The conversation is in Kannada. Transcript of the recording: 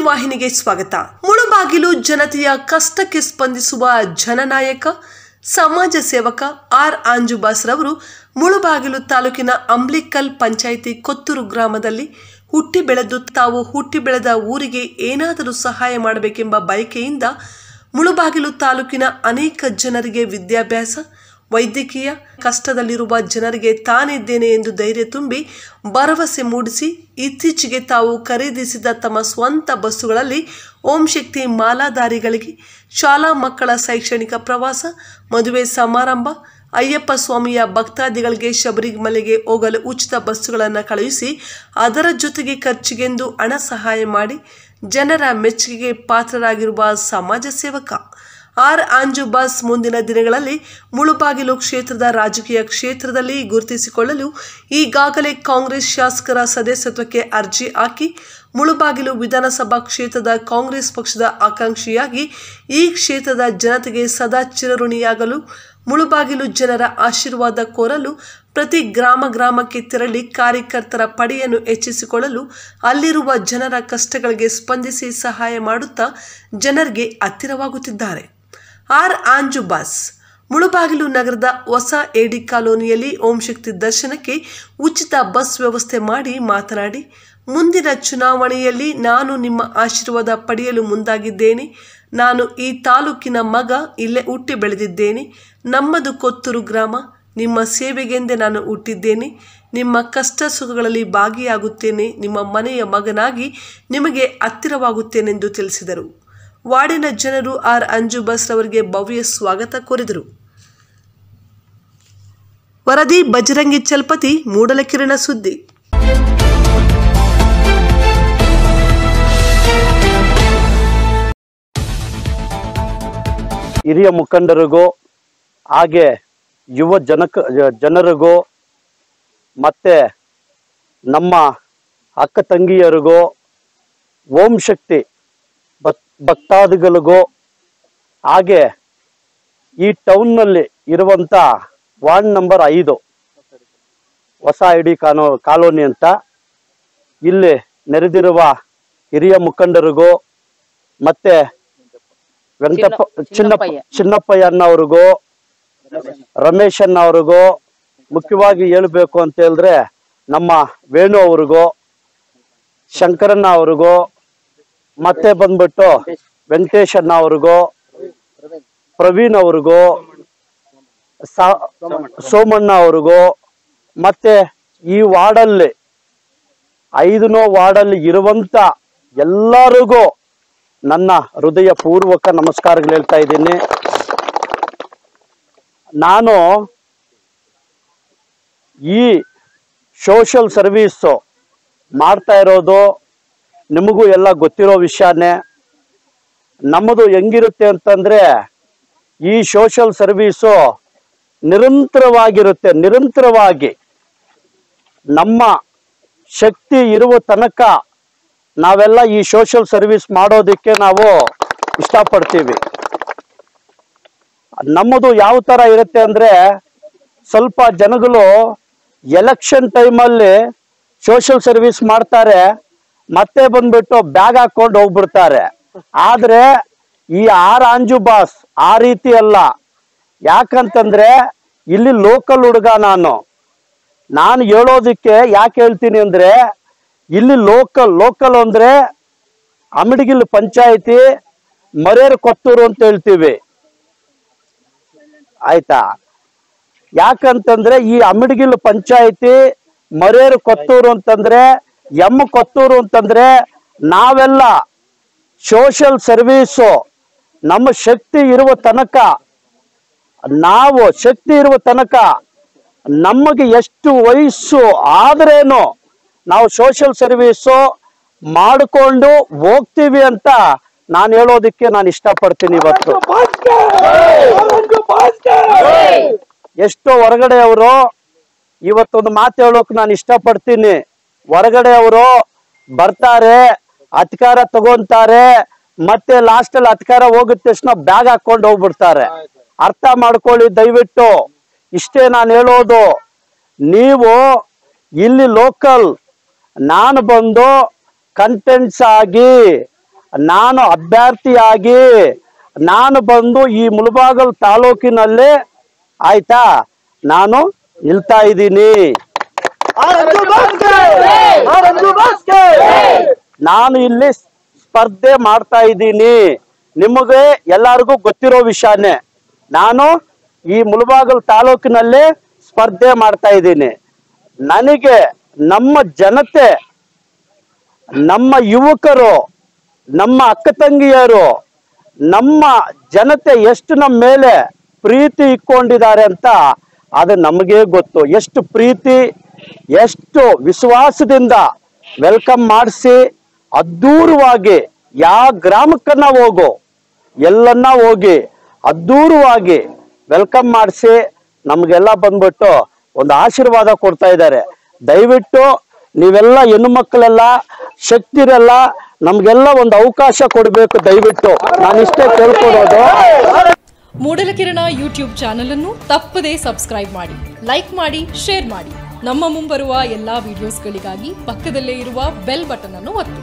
ವಾಹಿನಿಗೆ ಸ್ವಾಗತ ಮುಳುಬಾಗಿಲು ಜನತೆಯ ಕಷ್ಟಕ್ಕೆ ಸ್ಪಂದಿಸುವ ಜನನಾಯಕ ಸಮಾಜ ಸೇವಕ ಆರ್ ಆಂಜುಬಾಸ್ ರವರು ಮುಳುಬಾಗಿಲು ತಾಲೂಕಿನ ಅಂಬ್ಲಿಕಲ್ ಪಂಚಾಯಿತಿ ಕೊತ್ತೂರು ಗ್ರಾಮದಲ್ಲಿ ಹುಟ್ಟಿ ಬೆಳೆದು ತಾವು ಹುಟ್ಟಿ ಬೆಳೆದ ಊರಿಗೆ ಏನಾದರೂ ಸಹಾಯ ಮಾಡಬೇಕೆಂಬ ಬಯಕೆಯಿಂದ ಮುಳುಬಾಗಿಲು ತಾಲೂಕಿನ ಅನೇಕ ಜನರಿಗೆ ವಿದ್ಯಾಭ್ಯಾಸ ವೈದ್ಯಕೀಯ ಕಷ್ಟದಲ್ಲಿರುವ ಜನರಿಗೆ ತಾನಿದ್ದೇನೆ ಎಂದು ಧೈರ್ಯ ತುಂಬಿ ಭರವಸೆ ಮೂಡಿಸಿ ಇತ್ತೀಚೆಗೆ ತಾವು ಖರೀದಿಸಿದ ತಮ್ಮ ಸ್ವಂತ ಬಸ್ಸುಗಳಲ್ಲಿ ಓಂ ಶಕ್ತಿ ಮಾಲಾಧಾರಿಗಳಿಗೆ ಶಾಲಾ ಮಕ್ಕಳ ಶೈಕ್ಷಣಿಕ ಪ್ರವಾಸ ಮದುವೆ ಸಮಾರಂಭ ಅಯ್ಯಪ್ಪ ಸ್ವಾಮಿಯ ಭಕ್ತಾದಿಗಳಿಗೆ ಶಬರಿಮಲೆಗೆ ಹೋಗಲು ಉಚಿತ ಬಸ್ಸುಗಳನ್ನು ಕಳುಹಿಸಿ ಅದರ ಜೊತೆಗೆ ಖರ್ಚಿಗೆಂದು ಹಣ ಸಹಾಯ ಮಾಡಿ ಜನರ ಮೆಚ್ಚುಗೆಗೆ ಪಾತ್ರರಾಗಿರುವ ಸಮಾಜ ಸೇವಕ ಆರ್ ಆಂಜುಬಾಸ್ ಮುಂದಿನ ದಿನಗಳಲ್ಲಿ ಮುಳುಬಾಗಿಲು ಕ್ಷೇತ್ರದ ರಾಜಕೀಯ ಕ್ಷೇತ್ರದಲ್ಲಿ ಗುರುತಿಸಿಕೊಳ್ಳಲು ಈಗಾಗಲೇ ಕಾಂಗ್ರೆಸ್ ಶಾಸಕರ ಸದಸ್ಯತ್ವಕ್ಕೆ ಅರ್ಜಿ ಹಾಕಿ ಮುಳುಬಾಗಿಲು ವಿಧಾನಸಭಾ ಕ್ಷೇತ್ರದ ಕಾಂಗ್ರೆಸ್ ಪಕ್ಷದ ಆಕಾಂಕ್ಷಿಯಾಗಿ ಈ ಕ್ಷೇತ್ರದ ಜನತೆಗೆ ಸದಾ ಚಿರಋಣಿಯಾಗಲು ಮುಳುಬಾಗಿಲು ಜನರ ಆಶೀರ್ವಾದ ಕೋರಲು ಪ್ರತಿ ಗ್ರಾಮ ಗ್ರಾಮಕ್ಕೆ ತೆರಳಿ ಕಾರ್ಯಕರ್ತರ ಪಡೆಯನ್ನು ಹೆಚ್ಚಿಸಿಕೊಳ್ಳಲು ಅಲ್ಲಿರುವ ಜನರ ಕಷ್ಟಗಳಿಗೆ ಸ್ಪಂದಿಸಿ ಸಹಾಯ ಮಾಡುತ್ತಾ ಜನರಿಗೆ ಹತ್ತಿರವಾಗುತ್ತಿದ್ದಾರೆ ಆರ್ ಆಂಜುಬಾಸ್ ಮುಳುಬಾಗಿಲು ನಗರದ ಹೊಸ ಎಡಿ ಕಾಲೋನಿಯಲ್ಲಿ ಓಂ ಶಕ್ತಿ ದರ್ಶನಕ್ಕೆ ಉಚಿತ ಬಸ್ ವ್ಯವಸ್ಥೆ ಮಾಡಿ ಮಾತನಾಡಿ ಮುಂದಿನ ಚುನಾವಣೆಯಲ್ಲಿ ನಾನು ನಿಮ್ಮ ಆಶೀರ್ವಾದ ಪಡೆಯಲು ಮುಂದಾಗಿದ್ದೇನೆ ನಾನು ಈ ತಾಲೂಕಿನ ಮಗ ಇಲ್ಲೇ ಹುಟ್ಟಿ ಬೆಳೆದಿದ್ದೇನೆ ನಮ್ಮದು ಕೊತ್ತೂರು ಗ್ರಾಮ ನಿಮ್ಮ ಸೇವೆಗೆಂದೇ ನಾನು ಹುಟ್ಟಿದ್ದೇನೆ ನಿಮ್ಮ ಕಷ್ಟ ಸುಖಗಳಲ್ಲಿ ಭಾಗಿಯಾಗುತ್ತೇನೆ ನಿಮ್ಮ ಮನೆಯ ಮಗನಾಗಿ ನಿಮಗೆ ಹತ್ತಿರವಾಗುತ್ತೇನೆಂದು ತಿಳಿಸಿದರು ವಾರ್ಡಿನ ಜನರು ಆರ್ ಅಂಜುಬಸ್ ರವರಿಗೆ ಭವ್ಯ ಸ್ವಾಗತ ಕೋರಿದರು ವರದಿ ಬಜರಂಗಿ ಚಲ್ಪತಿ ಮೂಡಲಕಿರಣ ಸುದ್ದಿ ಹಿರಿಯ ಮುಖಂಡರಿಗೂ ಹಾಗೆ ಯುವ ಜನಕ ಜನರಿಗೂ ಮತ್ತೆ ನಮ್ಮ ಅಕ್ಕ ತಂಗಿಯರಿಗೂ ಓಂ ಶಕ್ತಿ ಭಕ್ ಭಕ್ತಾದಿಗಳಿಗೂ ಹಾಗೆ ಈ ಟೌನ್ನಲ್ಲಿ ಇರುವಂಥ ವಾರ್ಡ್ ನಂಬರ್ ಐದು ಹೊಸ ಐಡಿ ಕಾನೋ ಕಾಲೋನಿ ಅಂತ ಇಲ್ಲಿ ನೆರೆದಿರುವ ಹಿರಿಯ ಮುಖಂಡರಿಗೂ ಮತ್ತೆ ವೆಂಕಟಪ್ಪ ಚಿನ್ನಪ್ಪ ಚಿನ್ನಪ್ಪಯ್ಯ ಅಣ್ಣವ್ರಿಗೂ ರಮೇಶ್ ಅಣ್ಣ ಅವ್ರಿಗೂ ಮುಖ್ಯವಾಗಿ ಹೇಳ್ಬೇಕು ಅಂತ ಹೇಳಿದ್ರೆ ನಮ್ಮ ವೇಣು ಅವ್ರಿಗೂ ಶಂಕರಣ್ಣ ಅವ್ರಿಗೂ ಮತ್ತೆ ಬಂದ್ಬಿಟ್ಟು ವೆಂಕಟೇಶ್ ಅಣ್ಣ ಅವ್ರಿಗೂ ಪ್ರವೀಣ್ ಅವ್ರಿಗೂ ಸಾ- ಸೋಮಣ್ಣ ಅವ್ರಿಗೂ ಮತ್ತೆ ಈ ವಾರ್ಡಲ್ಲಿ ಐದನೋ ವಾರ್ಡಲ್ಲಿ ಇರುವಂತ ಎಲ್ಲರಿಗೂ ನನ್ನ ಹೃದಯ ಪೂರ್ವಕ ನಮಸ್ಕಾರಗಳು ಹೇಳ್ತಾ ಇದ್ದೀನಿ ನಾನು ಈ ಸೋಷಲ್ ಸರ್ವೀಸು ಮಾಡ್ತಾ ಇರೋದು ನಿಮಗೂ ಎಲ್ಲ ಗೊತ್ತಿರೋ ವಿಷಯನೇ ನಮ್ಮದು ಹೆಂಗಿರುತ್ತೆ ಅಂತಂದ್ರೆ ಈ ಸೋಷಲ್ ಸರ್ವೀಸು ನಿರಂತರವಾಗಿರುತ್ತೆ ನಿರಂತರವಾಗಿ ನಮ್ಮ ಶಕ್ತಿ ಇರುವ ತನಕ ನಾವೆಲ್ಲ ಈ ಸೋಷಲ್ ಸರ್ವಿಸ್ ಮಾಡೋದಕ್ಕೆ ನಾವು ಇಷ್ಟಪಡ್ತೀವಿ ನಮ್ಮದು ಯಾವ ತರ ಇರುತ್ತೆ ಅಂದ್ರೆ ಸ್ವಲ್ಪ ಜನಗಳು ಎಲೆಕ್ಷನ್ ಟೈಮಲ್ಲಿ ಸೋಷಲ್ ಸರ್ವಿಸ್ ಮಾಡ್ತಾರೆ ಮತ್ತೆ ಬಂದ್ಬಿಟ್ಟು ಬ್ಯಾಗ್ ಹಾಕೊಂಡು ಹೋಗ್ಬಿಡ್ತಾರೆ ಆದ್ರೆ ಈ ಆರ್ ಆಂಜು ಬಾಸ್ ಆ ರೀತಿ ಅಲ್ಲ ಯಾಕಂತಂದ್ರೆ ಇಲ್ಲಿ ಲೋಕಲ್ ಹುಡುಗ ನಾನು ನಾನು ಹೇಳೋದಕ್ಕೆ ಯಾಕೆ ಹೇಳ್ತೀನಿ ಅಂದ್ರೆ ಇಲ್ಲಿ ಲೋಕಲ್ ಲೋಕಲ್ ಅಂದ್ರೆ ಅಮಡಿಗಿಲ್ ಪಂಚಾಯತಿ ಮರೇರು ಕೊತ್ತೂರು ಅಂತ ಹೇಳ್ತೀವಿ ಆಯ್ತಾ ಯಾಕಂತಂದ್ರೆ ಈ ಅಮಡಿಗಿಲ್ ಪಂಚಾಯತಿ ಮರೇರು ಕೊತ್ತೂರು ಅಂತಂದ್ರೆ ಎಮ್ಮ ಕೊತ್ತೂರು ಅಂತಂದ್ರೆ ನಾವೆಲ್ಲ ಸೋಷಲ್ ಸರ್ವೀಸು ನಮ್ಮ ಶಕ್ತಿ ಇರುವ ತನಕ ನಾವು ಶಕ್ತಿ ಇರುವ ತನಕ ನಮಗೆ ಎಷ್ಟು ವಯಸ್ಸು ಆದ್ರೇನು ನಾವು ಸೋಷಲ್ ಸರ್ವೀಸು ಮಾಡಿಕೊಂಡು ಹೋಗ್ತೀವಿ ಅಂತ ನಾನು ಹೇಳೋದಕ್ಕೆ ನಾನು ಇಷ್ಟಪಡ್ತೀನಿ ಇವತ್ತು ಎಷ್ಟೋ ಹೊರಗಡೆ ಅವರು ಇವತ್ತೊಂದು ಮಾತು ಹೇಳೋಕ್ ನಾನು ಇಷ್ಟಪಡ್ತೀನಿ ಹೊರಗಡೆ ಅವರು ಬರ್ತಾರೆ ಅಧಿಕಾರ ತಗೊಂತಾರೆ ಮತ್ತೆ ಲಾಸ್ಟ್ ಅಲ್ಲಿ ಅಧಿಕಾರ ಹೋಗಿದ ತಕ್ಷಣ ಬ್ಯಾಗ್ ಹಾಕೊಂಡು ಹೋಗ್ಬಿಡ್ತಾರೆ ಅರ್ಥ ಮಾಡ್ಕೊಳ್ಳಿ ದಯವಿಟ್ಟು ಇಷ್ಟೇ ನಾನು ಹೇಳೋದು ನೀವು ಇಲ್ಲಿ ಲೋಕಲ್ ನಾನು ಬಂದು ಕಂಟೆಂಟ್ಸ್ ಆಗಿ ನಾನು ಅಭ್ಯರ್ಥಿಯಾಗಿ ನಾನು ಬಂದು ಈ ಮುಳಬಾಗಲ್ ತಾಲೂಕಿನಲ್ಲಿ ಆಯ್ತಾ ನಾನು ನಿಲ್ತಾ ಇದ್ದೀನಿ ನಾನು ಇಲ್ಲಿ ಸ್ಪರ್ಧೆ ಮಾಡ್ತಾ ಇದ್ದೀನಿ ನಿಮಗೆ ಎಲ್ಲರಿಗೂ ಗೊತ್ತಿರೋ ವಿಷಯನೇ ನಾನು ಈ ಮುಳಬಾಗಲ್ ತಾಲೂಕಿನಲ್ಲಿ ಸ್ಪರ್ಧೆ ಮಾಡ್ತಾ ಇದ್ದೀನಿ ನನಗೆ ನಮ್ಮ ಜನತೆ ನಮ್ಮ ಯುವಕರು ನಮ್ಮ ಅಕ್ಕ ತಂಗಿಯರು ನಮ್ಮ ಜನತೆ ಎಷ್ಟು ನಮ್ಮ ಮೇಲೆ ಪ್ರೀತಿ ಇಟ್ಕೊಂಡಿದ್ದಾರೆ ಅಂತ ಅದು ನಮಗೆ ಗೊತ್ತು ಎಷ್ಟು ಪ್ರೀತಿ ಎಷ್ಟು ವಿಶ್ವಾಸದಿಂದ ವೆಲ್ಕಮ್ ಮಾಡಿಸಿ ಅದ್ದೂರವಾಗಿ ಯಾವ ಗ್ರಾಮಕ್ಕನ್ನ ಹೋಗು ಎಲ್ಲನ್ನ ಹೋಗಿ ಅದ್ದೂರವಾಗಿ ವೆಲ್ಕಮ್ ಮಾಡಿಸಿ ನಮಗೆಲ್ಲ ಬಂದ್ಬಿಟ್ಟು ಒಂದು ಆಶೀರ್ವಾದ ಕೊಡ್ತಾ ಇದ್ದಾರೆ ದಯವಿಟ್ಟು ನೀವೆಲ್ಲ ಹೆಣ್ಣು ಮಕ್ಕಳೆಲ್ಲ ಶಕ್ತಿರೆಲ್ಲ ನಮ್ಗೆಲ್ಲ ಒಂದು ಅವಕಾಶ ಕೊಡಬೇಕು ದಯವಿಟ್ಟು ನಾನು ಇಷ್ಟೇ ಕೇಳ್ಕೊಡೋದು ಮೂಡಲಕಿರಣ ಯೂಟ್ಯೂಬ್ ಚಾನಲ್ ಅನ್ನು ತಪ್ಪದೇ ಸಬ್ಸ್ಕ್ರೈಬ್ ಮಾಡಿ ಲೈಕ್ ಮಾಡಿ ಶೇರ್ ಮಾಡಿ ನಮ್ಮ ಮುಂಬರುವ ಎಲ್ಲಾ ವಿಡಿಯೋಸ್ಗಳಿಗಾಗಿ ಪಕ್ಕದಲ್ಲೇ ಇರುವ ಬೆಲ್ ಬಟನ್ ಅನ್ನು ಒತ್ತಿ